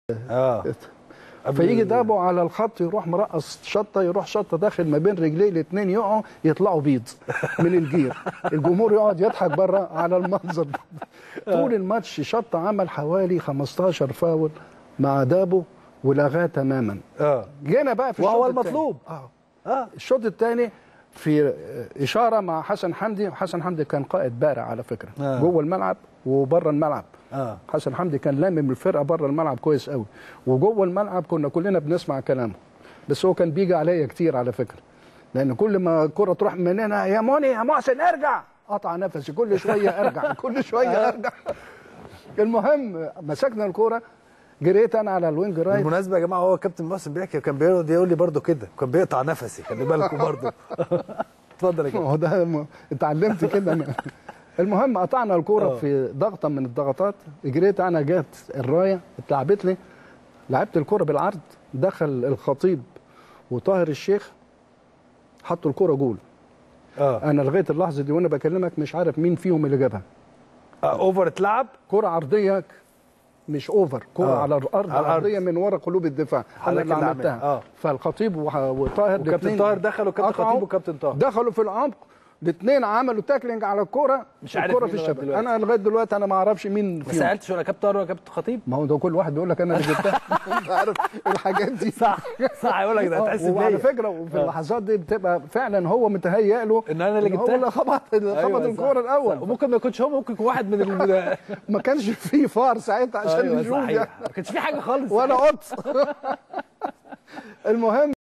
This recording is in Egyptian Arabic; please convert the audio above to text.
اه فيجي دابو على الخط يروح مرقص شطه يروح شطه داخل ما بين رجليه الاثنين يقعوا يطلعوا بيض من الجير الجمهور يقعد يضحك بره على المنظر ده طول الماتش شطه عمل حوالي 15 فاول مع دابو ولغاه تماما اه جينا بقى في وهو الشوط التاني. المطلوب. اه اه الشوط الثاني في اشاره مع حسن حمدي حسن حمدي كان قائد بارع على فكره آه. جوه الملعب وبره الملعب اه حسن حمدي كان لامم الفرقه بره الملعب كويس قوي وجوه الملعب كنا كلنا بنسمع كلامه بس هو كان بيجي عليا كتير على فكره لان كل ما الكره تروح من هنا يا موني يا محسن ارجع قطع نفسي كل شويه ارجع كل شويه ارجع المهم مسكنا الكوره جريت انا على الوينج رايت بالمناسبه يا جماعه هو كابتن محسن بيحكي كان بيقعد يقول لي برضه كده كان بيقطع نفسي خلي بالكم برضه اتفضل يا كابتن هو ده م- اتعلمت كده انا المهم قطعنا الكوره آه. في ضغطه من الضغطات جريت انا جت الرايه اتلعبت لي لعبت الكوره بالعرض دخل الخطيب وطاهر الشيخ حطوا الكوره جول اه انا لغايه اللحظه دي وانا بكلمك مش عارف مين فيهم اللي جابها آه، اوفر اتلعب كره عرضيه مش اوفر كره آه. على الارض على الأرض. عرضيه من ورا قلوب الدفاع انا حضرتك اللي اللي عملتها عاملها. آه. فالخطيب وح- وطاهر وكابتن الاتنين طاهر دخل وكابتن قطعوا. خطيب وكابتن طاهر دخلوا في العمق الاثنين عملوا تاكلينج على الكوره مش عارف الكوره مين في لغاية الشبكه دلوقتي. انا لغايه دلوقتي انا ما اعرفش مين ما فيهم سالتش ولا كابتن طاهر ولا كابتن خطيب ما هو ده كل واحد بيقول لك انا اللي جبتها انت عارف الحاجات دي صح صح يقول لك ده آه، هتحسب وعلى بيا فكره وفي آه. اللحظات دي بتبقى فعلا هو متهيأ له إن أنا اللي هو جبتها. اللي خبط اللي أيوة، خبط صح، الكوره صح. الاول وممكن ما يكونش هو ممكن يكون واحد من ال ما كانش فيه فار ساعتها عشان أيوة، نشوف صحيح. يعني ما كانش في حاجه خالص ولا قط المهم